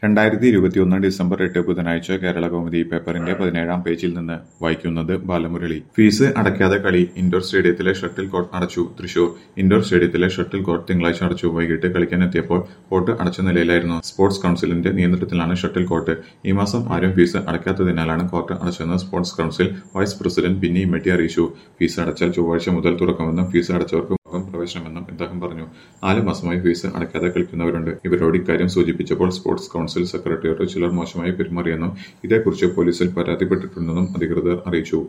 രണ്ടായിരത്തി ഇരുപത്തിയൊന്ന് ഡിസംബർ എട്ട് ബുധനാഴ്ച കേരള കൗമുദി പേപ്പറിന്റെ പതിനേഴാം പേജിൽ നിന്ന് വായിക്കുന്നത് ബാലമുരളി ഫീസ് അടയ്ക്കാതെ കളി ഇൻഡോർ സ്റ്റേഡിയത്തിലെ ഷട്ടിൽ കോർട്ട് അടച്ചു തൃശൂർ ഇൻഡോർ സ്റ്റേഡിയത്തിലെ ഷട്ടിൽ കോർട്ട് തിങ്കളാഴ്ച അടച്ചു വൈകിട്ട് കളിക്കാനെത്തിയപ്പോൾ കോർട്ട് അടച്ച നിലയിലായിരുന്നു സ്പോർട്സ് കൌൺസിലിന്റെ നിയന്ത്രണത്തിലാണ് ഷട്ടിൽ കോർട്ട് ഈ മാസം ആരും ഫീസ് അടയ്ക്കാത്തതിനാലാണ് കോർട്ട് അടച്ചതെന്ന് sports council vice president Binny Immatty അറിയിച്ചു ഫീസ് അടച്ചാൽ ചൊവ്വാഴ്ച മുതൽ തുറക്കുമെന്നും ഫീസ് അടച്ചവർക്ക് മാത്രം പ്രവേശനമെന്നും അദ്ദേഹം പറഞ്ഞു നാല് മാസമായി ഫീസ് അടയ്ക്കാതെ കളിക്കുന്നവരുണ്ട് ഇവരോട് ഇക്കാര്യം സൂചിപ്പിച്ചപ്പോൾ സ്പോർട്സ് കൌൺസിൽ സെക്രട്ടറിയോട് ചിലർ മോശമായി പെരുമാറിയെന്നും ഇതേക്കുറിച്ച് പോലീസിൽ പരാതിപ്പെട്ടിട്ടുണ്ടെന്നും അധികൃതർ അറിയിച്ചു